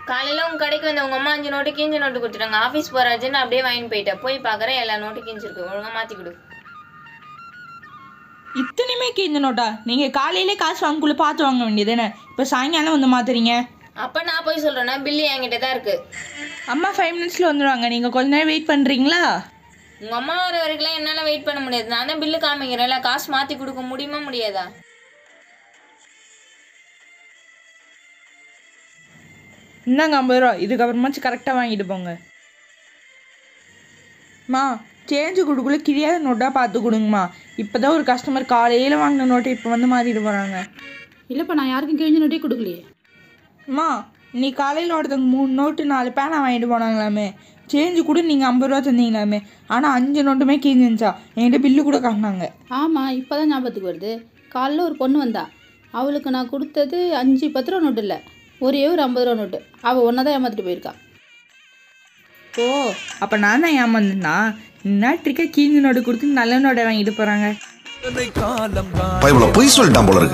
காலையில் உங்கள் கடைக்கு வந்த உங்கள் அம்மா அஞ்சு நோட்டு கீஞ்ச நோட்டு கொடுத்துட்டாங்க ஆஃபீஸ் போகிறாச்சுன்னு அப்படியே வாங்கிட்டு போயிட்டேன் போய் பார்க்குறேன் எல்லா நோட்டு கீஞ்சிருக்கு ஒழுங்கா மாற்றி கொடு இத்தனையுமே கிழிஞ்ச நோட்டா நீங்கள் காலையிலே காசு வாங்கக்குள்ள பார்த்து வாங்க வேண்டியதுதானே இப்போ சாயங்காலம் வந்து மாத்துறீங்க அப்போ நான் போய் சொல்கிறேன்னா பில்லு என்கிட்ட தான் இருக்குது அம்மா ஃபைவ் மினிட்ஸில் வந்துடுவாங்க நீங்கள் கொஞ்ச நேரம் வெயிட் பண்ணுறீங்களா உங்கள் அம்மா வர வரைக்கும்லாம் என்னால் வெயிட் பண்ண முடியாது நான் தான் பில்லு காமிக்கிறேன்ல காசு மாற்றி கொடுக்க முடியுமா முடியாதா இந்தாங்க ஐம்பது ரூபா இதுக்கப்புறமாச்சும் கரெக்டாக வாங்கிட்டு போங்க மா சேஞ்சு கொடுக்குள்ள கிழியாத நோட்டாக பார்த்து கொடுங்கம்மா இப்போ தான் ஒரு கஸ்டமர் காலையில் வாங்கின நோட்டை இப்போ வந்து மாற்றிட்டு போகிறாங்க இல்லைப்பா நான் யாருக்கும் கிழிஞ்ச நோட்டே கொடுக்கலையே அம்மா நீ காலையில் ஒருத்தவங்க மூணு நோட்டு நாலு பேனா வாங்கிட்டு போனாங்களாமே சேஞ்சு கூட நீங்கள் ஐம்பது ரூபா தந்தீங்களாமே ஆனால் அஞ்சு நோட்டுமே கிழிஞ்சிருந்துச்சா என்கிட்ட பில்லு கூட காட்டினாங்க ஆமாம் இப்போ தான் ஞாபகத்துக்கு வருது காலைல ஒரு பொண்ணு வந்தா அவளுக்கு நான் கொடுத்தது அஞ்சு பத்து ரூபா நோட்டு இல்லை ஒரே ஒரு ஐம்பது ரூபா நோட்டு அவள் ஒன்றா தான் ஏமாற்றிட்டு போயிருக்கா ஓ அப்போ நான் தான் ஏமாந்துனா நாட்டுக்கே கீஞ்சு நோட்டு கொடுத்து நல்ல நோட்டை வாங்கிட்டு போகிறாங்க பைபிள பொய் சொல்லிட்டான் போல இருக்கு